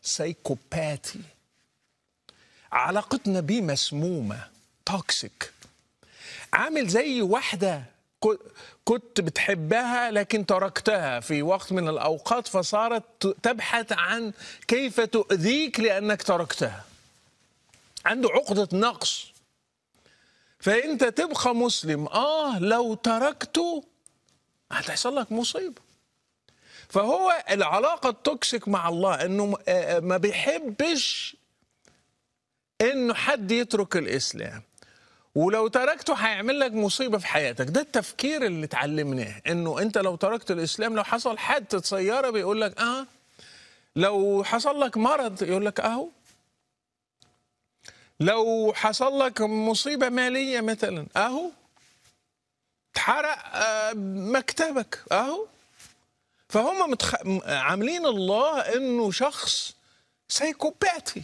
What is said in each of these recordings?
سايكوباتي علاقتنا بيه مسمومة توكسيك عامل زي واحدة كو- كنت بتحبها لكن تركتها في وقت من الأوقات فصارت ت- تبحث عن كيف تؤذيك لأنك تركتها عنده عقدة نقص فأنت تبقى مسلم آه لو تركته هتحصل لك مصيبة فهو العلاقة التوكسيك مع الله انه م- آه، ما بيحبش انه حد يترك الاسلام ولو تركته هيعمل لك مصيبة في حياتك ده التفكير اللي اتعلمناه انه انت لو تركت الاسلام لو حصل حادثة سيارة بيقول لك اه لو حصل لك مرض يقول لك اهو لو حصل لك مصيبة مالية مثلا اهو اتحرق آه، مكتبك اهو فهم متخ... م- عاملين الله انه شخص سايكوباتي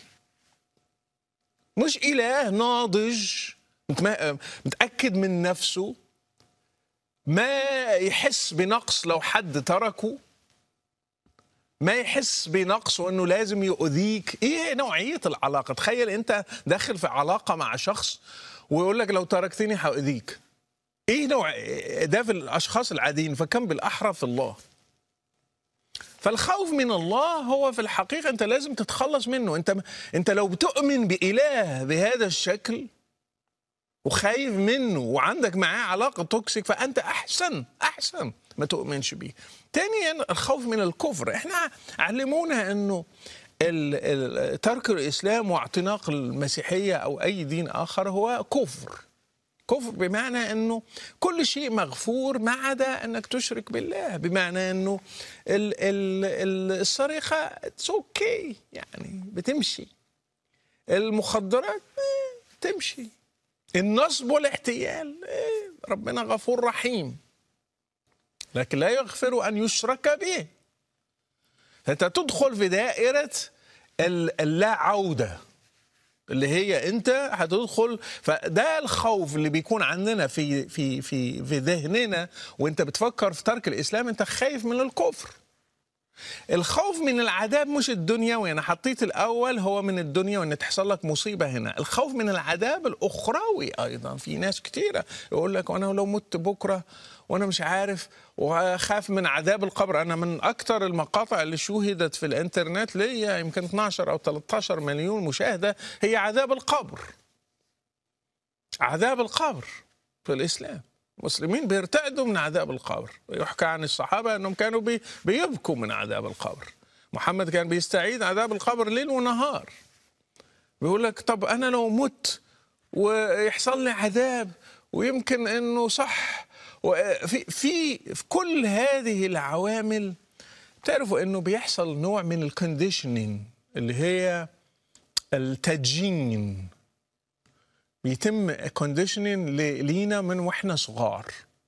مش اله ناضج متم- متاكد من نفسه ما يحس بنقص لو حد تركه ما يحس بنقص وانه لازم يؤذيك ايه نوعيه العلاقه تخيل انت داخل في علاقه مع شخص ويقول لك لو تركتني هاذيك ايه نوع ده في الاشخاص العاديين فكم بالاحرى في الله فالخوف من الله هو في الحقيقه انت لازم تتخلص منه انت انت لو بتؤمن باله بهذا الشكل وخايف منه وعندك معاه علاقه توكسيك فانت احسن احسن ما تؤمنش بيه. ثانيا الخوف من الكفر، احنا علمونا انه ال- ال- ترك الاسلام واعتناق المسيحيه او اي دين اخر هو كفر. كفر بمعنى انه كل شيء مغفور ما عدا انك تشرك بالله بمعنى انه ال ال ال السرقه اتس اوكي يعني بتمشي المخدرات إيه، تمشي النصب والاحتيال إيه، ربنا غفور رحيم لكن لا يغفر ان يشرك به فانت تدخل في دائره ال- اللا عوده اللي هي انت هتدخل فده الخوف اللي بيكون عندنا في في في في ذهننا وانت بتفكر في ترك الاسلام انت خايف من الكفر الخوف من العذاب مش الدنيوي انا حطيت الاول هو من الدنيا وان تحصل لك مصيبه هنا الخوف من العذاب الاخروي ايضا في ناس كتيره يقول لك وانا لو مت بكره وانا مش عارف وخاف من عذاب القبر انا من اكثر المقاطع اللي شوهدت في الانترنت ليا يمكن 12 او 13 مليون مشاهده هي عذاب القبر عذاب القبر في الاسلام المسلمين بيرتعدوا من عذاب القبر يحكى عن الصحابة أنهم كانوا بي بيبكوا من عذاب القبر محمد كان بيستعيد عذاب القبر ليل ونهار بيقول لك طب أنا لو مت ويحصل لي عذاب ويمكن أنه صح وفي في في كل هذه العوامل تعرفوا أنه بيحصل نوع من الكونديشنينج اللي هي التدجين بيتم كونديشنينج لينا من واحنا صغار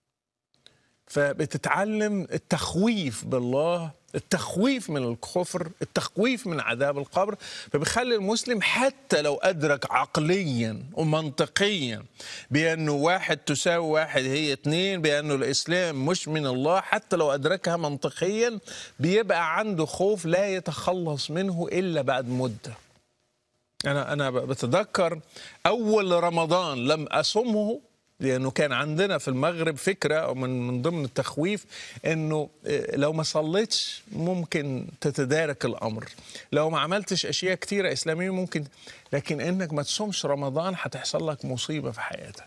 فبتتعلم التخويف بالله التخويف من الكفر التخويف من عذاب القبر فبيخلي المسلم حتى لو أدرك عقليا ومنطقيا بأنه واحد تساوي واحد هي اتنين بأنه الإسلام مش من الله حتى لو أدركها منطقيا بيبقى عنده خوف لا يتخلص منه إلا بعد مدة انا انا بتذكر اول رمضان لم اصمه لانه كان عندنا في المغرب فكره او من من ضمن التخويف انه إيه، لو ما صليتش ممكن تتدارك الامر لو ما عملتش اشياء كتيره اسلاميه ممكن لكن انك ما تصومش رمضان هتحصل لك مصيبه في حياتك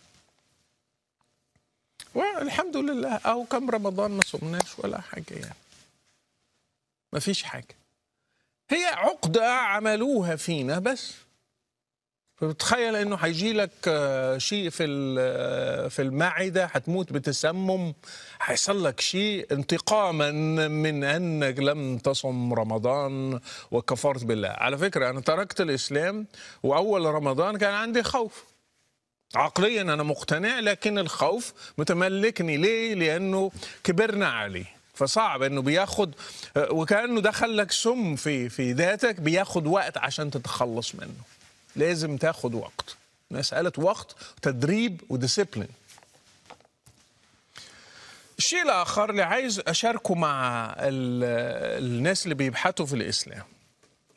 والحمد لله او كم رمضان ما صمناش ولا حاجه يعني ما فيش حاجه هي عقدة عملوها فينا بس فتخيل انه هيجي لك آه، شيء في ال- في المعده هتموت بتسمم هيحصل لك شيء انتقاما من انك لم تصم رمضان وكفرت بالله على فكره انا تركت الاسلام واول رمضان كان عندي خوف عقليا انا مقتنع لكن الخوف متملكني ليه لانه كبرنا عليه فصعب انه بياخد وكانه دخل لك سم في في ذاتك بياخد وقت عشان تتخلص منه لازم تاخد وقت مساله وقت تدريب وديسيبلين الشيء الاخر اللي عايز اشاركه مع ال- الناس اللي بيبحثوا في الاسلام